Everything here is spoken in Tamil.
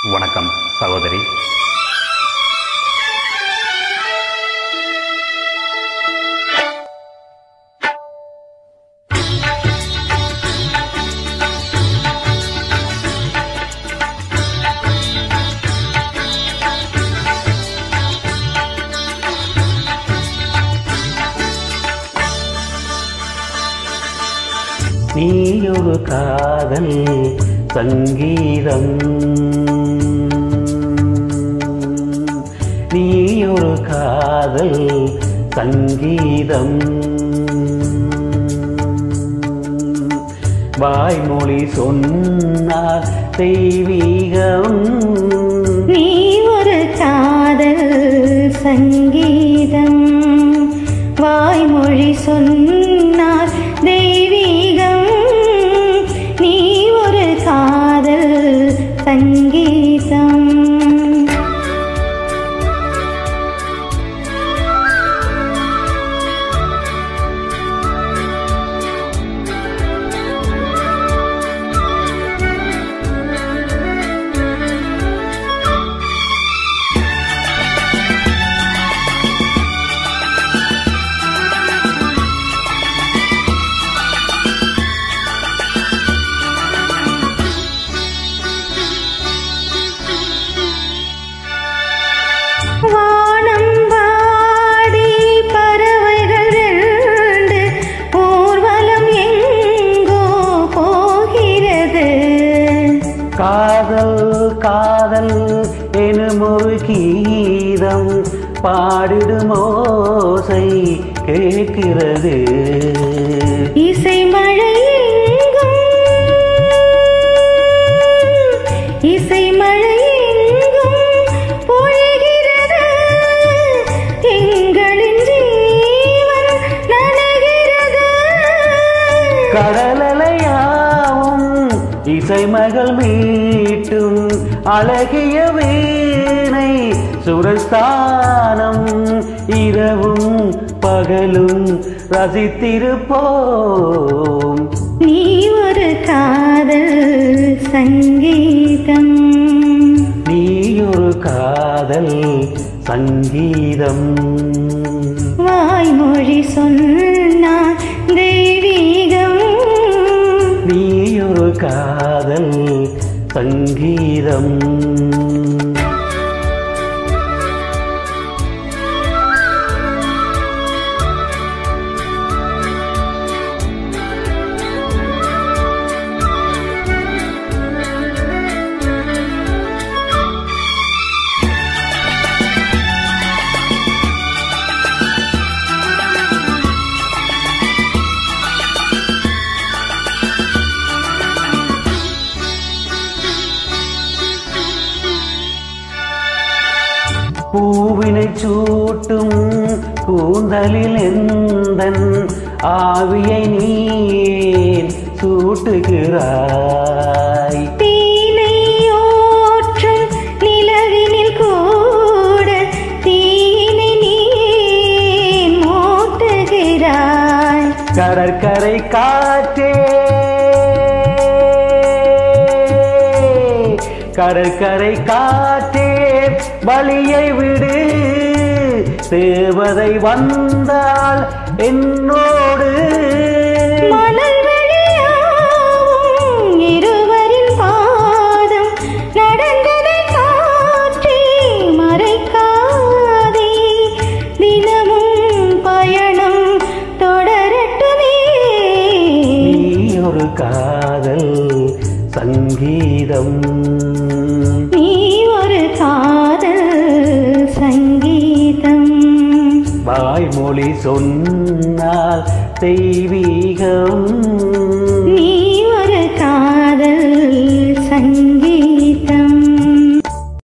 வணக்கம் சகோதரி நீயொரு காதல் சங்கீதம் நீயொரு காதல் சங்கீதம் வாய்மொழி சொன்னால் தெய்வீகம் நீ ஒரு காதல் சங்கீதம் வாய்மொழி சொன்னால் தெய்வீகம் நீ ஒரு காதல் சங்கீதம் வானம் வாடி பறவைகள் ரெண்டு ஊர்வலம் எங்கோ போகிறது காதல் காதல் எனும் ஒரு கீதம் பாடிடுமோசை கேட்கிறது இசை மழை எங்கும் இசை மழை எங்கும் பொழிகிறது எங்களின் ஜீவன் நனைகிறது கடலலையாவும் இசைமகள் மீட்டும் அழகிய வீணை சுரஸ்தானம் இரவும் பகலும் ரசித்திருப்போம் நீ ஒரு காதல் சங்கீதம் நீயொரு காதல் சங்கீதம் வாய்மொழி சொன்னால் தெய்வீகம் நீயொரு காதல் சங்கீதம் பூவினை சூட்டும் கூந்தலில் எந்தன் ஆவியை நீன் சூட்டுகிறாய் தீனை ஓற்றும் நிலவினில் கூட தீனை நீ மூட்டுகிறாய் கடற்கரை காற்றே கடற்கரை காற்றே வழியை விடு தேவதை வந்தால் என்னோடு மணல் வெளியாகும் இருவரின் பாதம் நடந்ததை காற்றே மறைக்காதே தினமும் பயணம் தொடரட்டுமே நீ ஒரு காதல் சங்கீதம் நீ ஒரு காதல் சங்கீதம் வாய்மொழி சொன்னால் தெய்வீகம்